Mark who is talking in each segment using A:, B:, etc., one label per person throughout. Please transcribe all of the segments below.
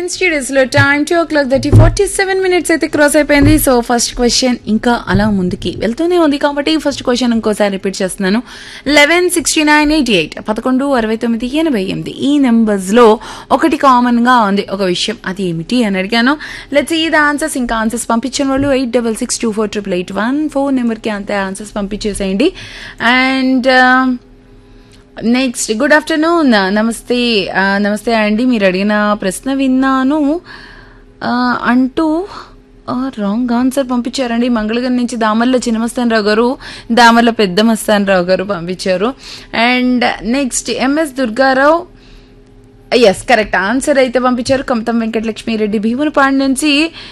A: studios లో time two o'clock thirty forty seven minutes అయితే cross అయిపోయింది so first question ఇంకా అలా ముందుకి వెళ్తూనే ఉంది కాబట్టి ఫస్ట్ క్వశ్చన్ ఇంకోసారి రిపీట్ చేస్తున్నాను eleven sixty nine eighty eight పదకొండు అరవై తొమ్మిది ఎనభై ఎనిమిది ఈ నెంబర్స్ లో ఒకటి కామన్ గా ఉంది ఒక విషయం అది ఏమిటి అని అడిగాను లెట్స్ ఈ ద ఆన్సర్స్ ఇంకా ఆన్సర్స్ పంపించిన వాళ్ళు eight double six two four triple eight one four నెంబర్కి అంతే ఆన్సర్స్ పంపించేసేయండి అండ్ నెక్స్ట్ గుడ్ ఆఫ్టర్నూన్ నమస్తే ఆ, నమస్తే అండి మీరు అడిగిన ప్రశ్న విన్నాను ఆ, అంటూ రాంగ్ ఆన్సర్ పంపించారండి మంగళగిరి నుంచి దామర్ల చిన్నమస్తాన్ రావు గారు దామర్ల పెద్ద మస్తాన్ రావు గారు పంపించారు and next MS Durga Rao S correct answer అయితే పంపించారు కమతం వెంకటలక్ష్మిరెడ్డి భీమునిపాడు నుంచి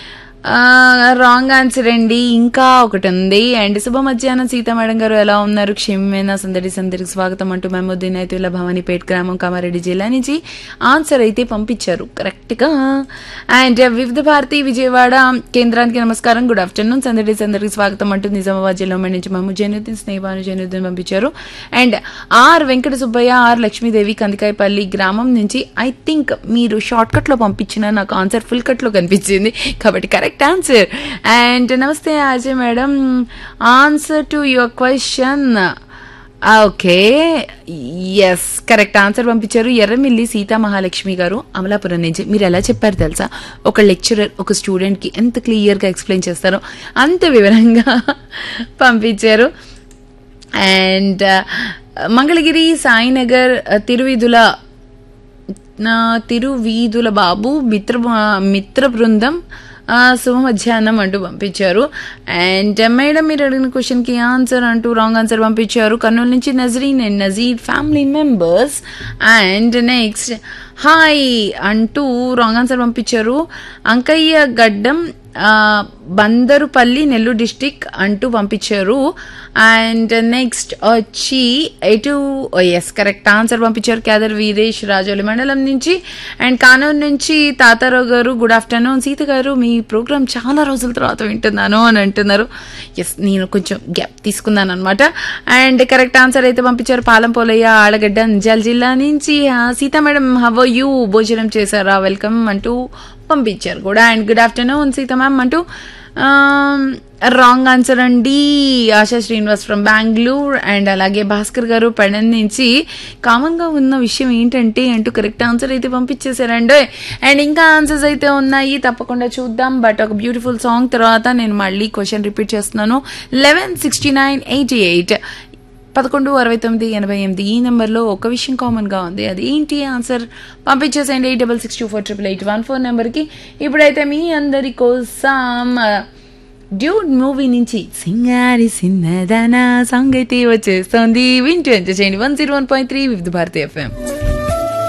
A: రాంగ్ ఆన్సర్ అండి ఇంకా ఒకటి ఉంది అండ్ శుభ మధ్యాహ్నం సీతా మేడం గారు ఎలా ఉన్నారు క్షేమమైన సందడి సందడికి స్వాగతం అంటూ మహమూద్దీన్ అయితుల్లా భవానీపేట్ గ్రామం కామారెడ్డి జిల్లా నుంచి ఆన్సర్ అయితే పంపించారు కరెక్ట్ గా అండ్ వివిధ భారతి విజయవాడ కేంద్రానికి నమస్కారం గుడ్ ఆఫ్టర్నూన్ సందడి సందడికి స్వాగతం అంటూ నిజామాబాద్ జిల్లా ఉమ్మడి నుంచి మహమూద్ జైనుద్దీన్ స్నేహాను జైనుద్దీన్ పంపించారు and R Venkata Subbaiah R Lakshmidevi Kandikayapalli గ్రామం నుంచి ఐ థింక్ మీరు షార్ట్ కట్ లో పంపించిన నాకు ఆన్సర్ ఫుల్ కట్ లో కనిపించింది కాబట్టి కరెక్ట్ ఆన్సర్ అండ్ నమస్తే Ajay madam answer to your question okay S correct answer పంపించారు ఎర్రమిల్లి సీతా మహాలక్ష్మి గారు అమలాపురం నుంచి మీరు ఎలా చెప్పారు తెలుసా ఒక లెక్చరర్ ఒక స్టూడెంట్ కి ఎంత క్లియర్ గా ఎక్స్ప్లెయిన్ చేస్తారో అంత వివరంగా పంపించారు అండ్ మంగళగిరి సాయినగర్ తిరువిధుల నా తిరువీధుల బాబు మిత్ర మిత్ర బృందం ఆ, శుభ మధ్యాహ్నం అంటూ పంపించారు అండ్ మేడం మీరు అడిగిన క్వశ్చన్ కి ఆన్సర్ అంటూ రాంగ్ ఆన్సర్ పంపించారు కర్నూలు నుంచి Nazreen and Nazeer family members and next hi అంటూ రాంగ్ ఆన్సర్ పంపించారు అంకయ్య గడ్డం ఆ, బందరుపల్లి నెల్లూరు డిస్టిక్ అంటూ పంపించారు అండ్ నెక్స్ట్ వచ్చి ఎటు ఎస్ కరెక్ట్ ఆన్సర్ పంపించారు కేదర్ వీరేష్ రాజోలి మండలం నుంచి అండ్ కానూరు నుంచి తాతారావు గారు గుడ్ ఆఫ్టర్నూన్ సీత గారు మీ ప్రోగ్రామ్ చాలా రోజుల తర్వాత వింటున్నాను అని అంటున్నారు ఎస్ నేను కొంచెం గ్యాప్ తీసుకున్నాను అనమాట అండ్ కరెక్ట్ ఆన్సర్ అయితే పంపించారు పాలం పోలయ్య ఆడగడ్డ నంద్యాల జిల్లా నుంచి ఆ, సీత మేడం హవ్ యూ భోజనం చేశారా వెల్కమ్ అంటూ పంపించారు కూడా and good afternoon Sita ma'am అంటూ రాంగ్ ఆన్సర్ అండి ఆశా శ్రీనివాస్ ఫ్రమ్ బెంగళూరు అండ్ అలాగే భాస్కర్ గారు పెడన్ నుంచి కామన్ గా ఉన్న విషయం ఏంటంటే అంటూ కరెక్ట్ ఆన్సర్ అయితే పంపించేశారండి అండ్ ఇంకా ఆన్సర్స్ అయితే ఉన్నాయి తప్పకుండా చూద్దాం బట్ ఒక బ్యూటిఫుల్ సాంగ్ తర్వాత నేను మళ్ళీ క్వశ్చన్ రిపీట్ చేస్తున్నాను eleven sixty nine eighty eight పదకొండు అరవై తొమ్మిది ఎనభై ఎనిమిది ఈ నెంబర్లో ఒక విషయం కామన్ గా ఉంది అది ఏంటి ఆన్సర్ పంపించేసేయండి eight double six two four triple eight one four నెంబర్కి ఇప్పుడైతే మీ అందరి కోసం డ్యూడ్ మూవీ నుంచి సింగారి సిన్నదన సాంగ్ అయితే వచ్చేస్తుంది వింటూ ఎంజాయ్ చేయండి one zero one point three Vividh Bharati FM